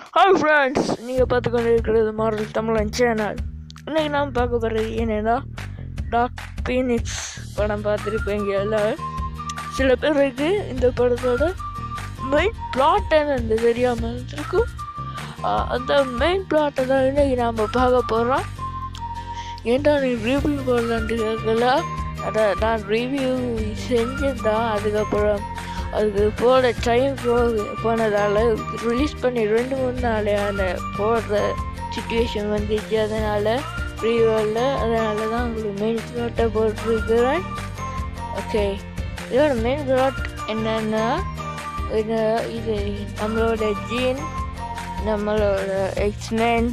hi friends நீங்கள் பார்த்து கொண்டு இருக்கிறது மாடல் தமிழன் சேனல் இன்றைக்கி நாம் பார்க்க போகிறது என்னென்னா டாக் பீனிக்ஸ் படம் பார்த்துருப்பீங்க எல்லாரும் சில பேருக்கு இந்த படத்தோட மெயின் பிளாட் என்னன்னு தெரியாமல் இருக்கும் ஆஹ் அந்த மெயின் பிளாட்டை தான் இன்றைக்கி நாம் பார்க்க போகிறோம் ஏன்டா நீ ரிவ்யூ போடலான்ட்டு கேட்கல அதை நான் ரிவ்யூ செஞ்சுதான் அதுக்கப்புறம் அதுக்கு போட டைம் போக போனதால் ரிலீஸ் பண்ணி ரெண்டு மூணு நாளே அந்த போடுற சுச்சுவேஷன் வந்துச்சு அதனால் ரிவ்யூவில் அதனால தான் உங்களுக்கு மெயின் ப்ளாட்டை போட்டிருக்கிறேன் ஓகே இதோட மெயின் ப்ளாட் என்னென்னா இது இது நம்மளோட ஜீன் நம்மளோட எக்ஸ்மேன்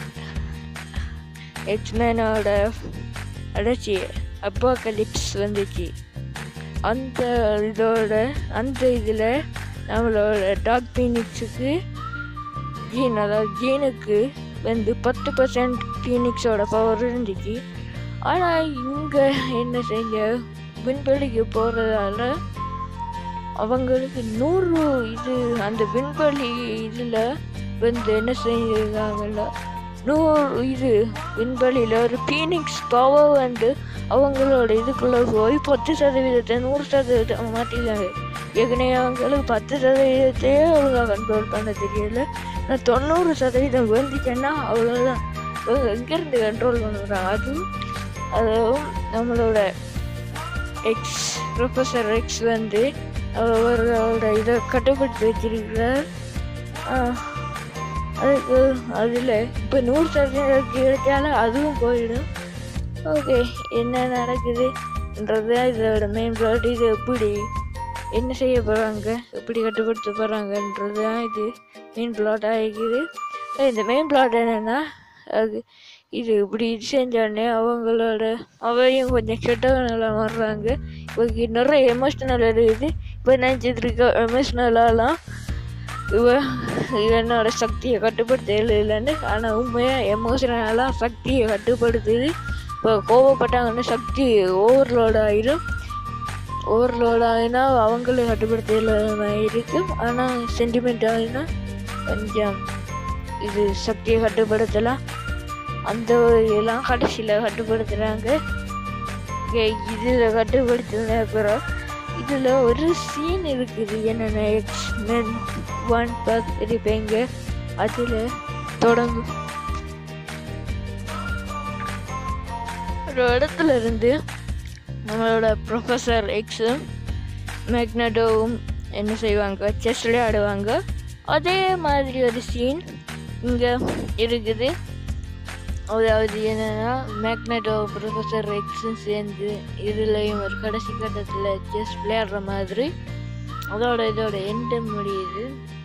எக்ஸ்மேனோட அடைச்சி அப்போகலிப்ஸ் வந்துச்சு அந்த இதோட அந்த இதில் நம்மளோட டாக் பீனிக்ஸுக்கு ஜீன் அதாவது ஜீனுக்கு வந்து பத்து பர்சன்ட் பீனிக்ஸோட பவர் இருந்துச்சு ஆனால் இங்கே என்ன செஞ்ச விண்வெளிக்கு போகிறதால அவங்களுக்கு நூறு இது அந்த விண்வெளி இதில் வந்து என்ன செஞ்சிருக்காங்கல்ல நூறு இது விண்வெளியில் ஒரு பீனிக்ஸ் பவர் வந்து அவங்களோட இதுக்குள்ளே போய் பத்து சதவீதத்தை நூறு சதவீதத்தை மாற்றிருக்காங்க ஏற்கனவே அவங்களுக்கு பத்து சதவீதத்தையே ஒழுங்காக கண்ட்ரோல் பண்ண தெரியல நான் தொண்ணூறு சதவீதம் வந்துச்சுன்னா அவ்வளோதான் இவங்க எங்கேருந்து கண்ட்ரோல் பண்ணுறாங்க அதுவும் அதுவும் நம்மளோட எக்ஸ் ப்ரொஃபஸர் எக்ஸ் வந்து அவரோட இதை கட்டுப்படுத்தி வச்சிருக்கிறார் அதுக்கு அதில் இப்போ நூறு சதவீதம் கிடைச்சாலும் அதுவும் போயிடும் ஓகே என்ன நடக்குதுன்றது இதோட மெயின் பிளாட் இது எப்படி என்ன செய்ய போகிறாங்க எப்படி கட்டுப்படுத்த போகிறாங்கன்றது தான் இது மெயின் பிளாட் ஆகிக்குது இந்த மெயின் பிளாட் என்னென்னா அது இது இப்படி இது செஞ்சோடனே அவங்களோட அவையும் கொஞ்சம் கெட்டவனால மாறுறாங்க இப்போ நிறைய எமோஷ்னல் இருக்குது இப்போ நினச்சிட்டு இருக்க எமோஷ்னலாலாம் இவ என்னோட சக்தியை கட்டுப்படுத்த இல்லைன்னு ஆனால் உண்மையாக எமோஷனலாக சக்தியை கட்டுப்படுத்துது இப்போ கோவப்பட்டாங்கன்னா சக்தி ஓவர்லோட் ஆயிரும் ஓவர்லோட் ஆகினா அவங்களே கட்டுப்படுத்த இல்லாம இருக்கும் ஆனால் சென்டிமெண்ட் ஆகினா கொஞ்சம் இது சக்தியை கட்டுப்படுத்தலாம் அந்த எல்லாம் கடைசியில் கட்டுப்படுத்துகிறாங்க இதில் கட்டுப்படுத்தின அப்புறம் இதில் ஒரு சீன் இருக்குது என்னென்ன எக்ஸ் மென் ஒன் பார்த்துருப்பீங்க அதில் தொடங்கும் ஒரு இடத்துல இருந்து நம்மளோட ப்ரொஃபஸர் எக்ஸும் மேக்னடோவும் என்ன செய்வாங்க செஸ் விளையாடுவாங்க அதே மாதிரி ஒரு சீன் இங்கே இருக்குது அதாவது என்னென்னா மேக்னடோ ப்ரொஃபஸர் எக்ஸும் சேர்ந்து இதுலேயும் ஒரு கடைசி கட்டத்தில் செஸ் விளையாடுற மாதிரி அதோட இதோட எண்டு முடியுது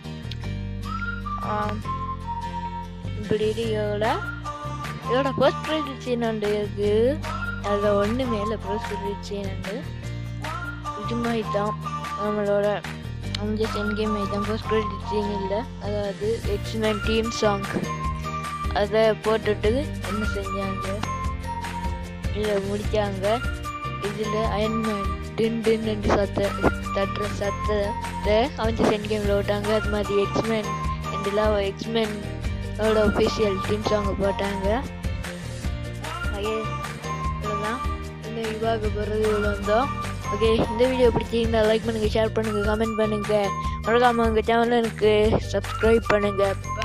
இப்படி இதோட இதோட ஃபர்ஸ்ட் க்ரெடிட் சீன் ஒன்று இருக்குது அதில் ஒன்று மேலே ஃபர்ஸ்ட் க்ரெடிட் சீன் உண்டு இது மாதிரி தான் நம்மளோட அந்த சென் கேம் தான் ஃபர்ஸ்ட் க்ரெடிட் சீன் இல்லை அதாவது எக்ஸ்மேன் டீம் சாங் அதை போட்டுட்டு என்ன செஞ்சாங்க இதை முடித்தாங்க இதில் அயன்மேன் டின் டின் என்று சத்த தட்டுற சத்தத்தை அவங்க சென் கேமில் விட்டாங்க அது மாதிரி எக்ஸ்மேன் ரெண்டுலாம் எக்ஸ்மேன் அவரோட ஒஃபிஷியல் டீம் சாங் போட்டாங்க ஓகே இவ்வளோதான் இந்த விவாக போகிறது இவ்வளோ வந்தோம் ஓகே இந்த வீடியோ பிடிச்சிருந்தா லைக் பண்ணுங்கள் ஷேர் பண்ணுங்கள் கமெண்ட் பண்ணுங்கள் மறக்காமல் உங்கள் சேனலை எனக்கு சப்ஸ்கிரைப் பண்ணுங்கள்